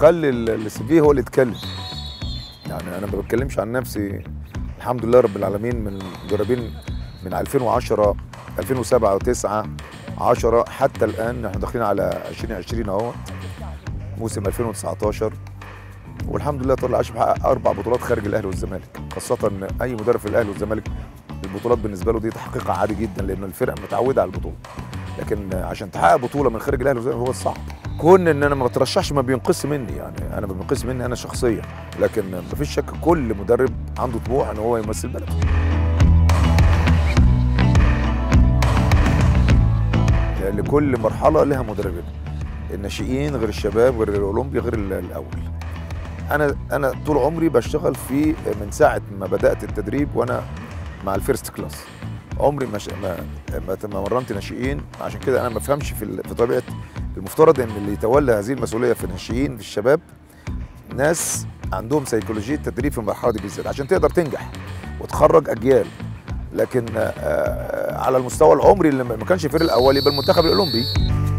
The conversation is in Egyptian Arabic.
خلي السي في هو اللي يتكلم يعني انا ما بتكلمش عن نفسي الحمد لله رب العالمين من المدربين من 2010 2007 و9 10 حتى الان احنا داخلين على 2020 اهو موسم 2019 والحمد لله طلع عاشب حقق اربع بطولات خارج الاهلي والزمالك خاصه ان اي مدرب في الاهلي والزمالك البطولات بالنسبه له دي تحقيق عادي جدا لان الفرقه متعوده على البطوله لكن عشان تحقق بطوله من خارج الاهلي والزمالك هو الصعب كون ان انا ما بترشحش ما بينقص مني يعني انا ما بينقص مني انا شخصيا لكن ما فيش شك كل مدرب عنده طموح ان هو يمثل بلده لكل مرحله لها مدربين الناشئين غير الشباب غير الاولمبي غير الاول انا انا طول عمري بشتغل في من ساعه ما بدات التدريب وانا مع الفيرست كلاس عمري ما ش... ما ما مرنت ناشئين عشان كده انا ما بفهمش في ال... في طبيعه المفترض ان اللي يتولى هذه المسؤوليه في الناشئين في الشباب ناس عندهم سيكولوجيه تدريب في المرحله دي بالذات عشان تقدر تنجح وتخرج اجيال لكن آه على المستوى العمري اللي ما كانش الفريق الاول يبقى المنتخب الاولمبي